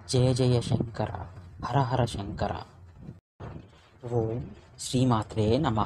జయ జయ శంకర హర హర శంకర ఓం శ్రీమాత్రే నమ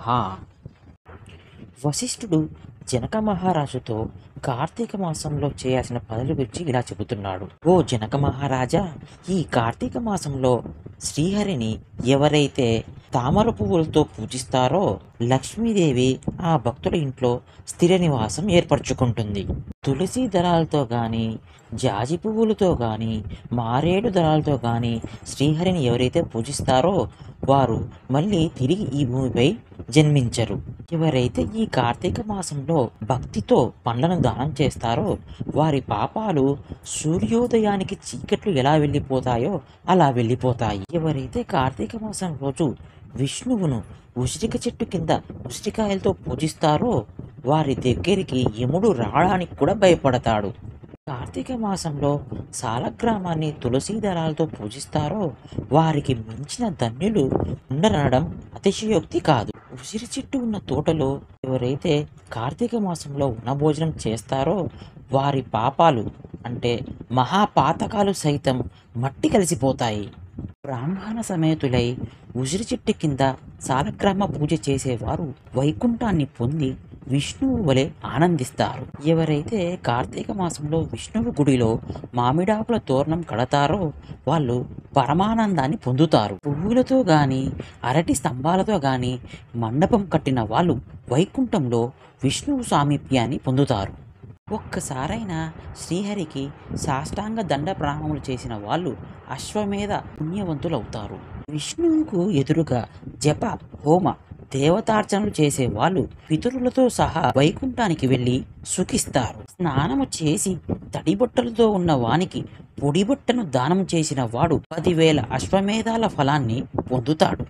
వశిష్ఠుడు జనక మహారాజుతో కార్తీక మాసంలో చేయాల్సిన పనుల గురించి ఇలా చెబుతున్నాడు ఓ జనక మహారాజా ఈ కార్తీక మాసంలో శ్రీహరిని ఎవరైతే తామర పువ్వులతో పూజిస్తారో లక్ష్మీదేవి ఆ భక్తుల ఇంట్లో స్థిర నివాసం ఏర్పరచుకుంటుంది తులసి దళాలతో గాని జాజి పువ్వులతో గాని మారేడు దళాలతో గాని శ్రీహరిని ఎవరైతే పూజిస్తారో వారు మళ్ళీ తిరిగి ఈ భూమిపై జన్మించరు ఎవరైతే ఈ కార్తీక మాసంలో భక్తితో పండ్లను దానం చేస్తారో వారి పాపాలు సూర్యోదయానికి చీకట్లు ఎలా వెళ్ళిపోతాయో అలా వెళ్ళిపోతాయి ఎవరైతే కార్తీక మాసం రోజు విష్ణువును ఉసిరిక చెట్టు కింద ఉసిరికాయలతో పూజిస్తారో వారి దగ్గరికి యముడు రావడానికి కూడా భయపడతాడు కార్తీక మాసంలో సాలగ్రామాన్ని తులసీ దళాలతో పూజిస్తారో వారికి మించిన ధన్యులు ఉండనడం అతిశయోక్తి కాదు ఉసిరి చెట్టు ఉన్న తోటలో ఎవరైతే కార్తీక మాసంలో వనభోజనం చేస్తారో వారి పాపాలు అంటే మహాపాతకాలు సైతం మట్టి కలిసిపోతాయి బ్రాహ్మణ సమేతులై ఉసిరి చెట్టు కింద సాలగ్రామ పూజ చేసేవారు వైకుంఠాన్ని పొంది విష్ణువు వలె ఆనందిస్తారు ఎవరైతే కార్తీక మాసంలో విష్ణువు గుడిలో మామిడాకుల తోరణం కడతారో వాళ్ళు పరమానందాన్ని పొందుతారు పువ్వులతో గాని అరటి స్తంభాలతో గాని మండపం కట్టిన వాళ్ళు వైకుంఠంలో విష్ణువు సామీప్యాన్ని పొందుతారు ఒక్కసారైనా శ్రీహరికి సాష్టాంగ దండ ప్రణామములు చేసిన వాళ్ళు అశ్వమేధ పుణ్యవంతులవుతారు విష్ణువుకు ఎదురుగా జప హోమ దేవతార్చనలు చేసే వాళ్ళు పితరులతో సహా వైకుంఠానికి వెళ్ళి సుఖిస్తారు స్నానము చేసి తడి బట్టలతో ఉన్న వానికి పొడి బట్టను దానం చేసిన వాడు పదివేల అశ్వమేధాల ఫలాన్ని పొందుతాడు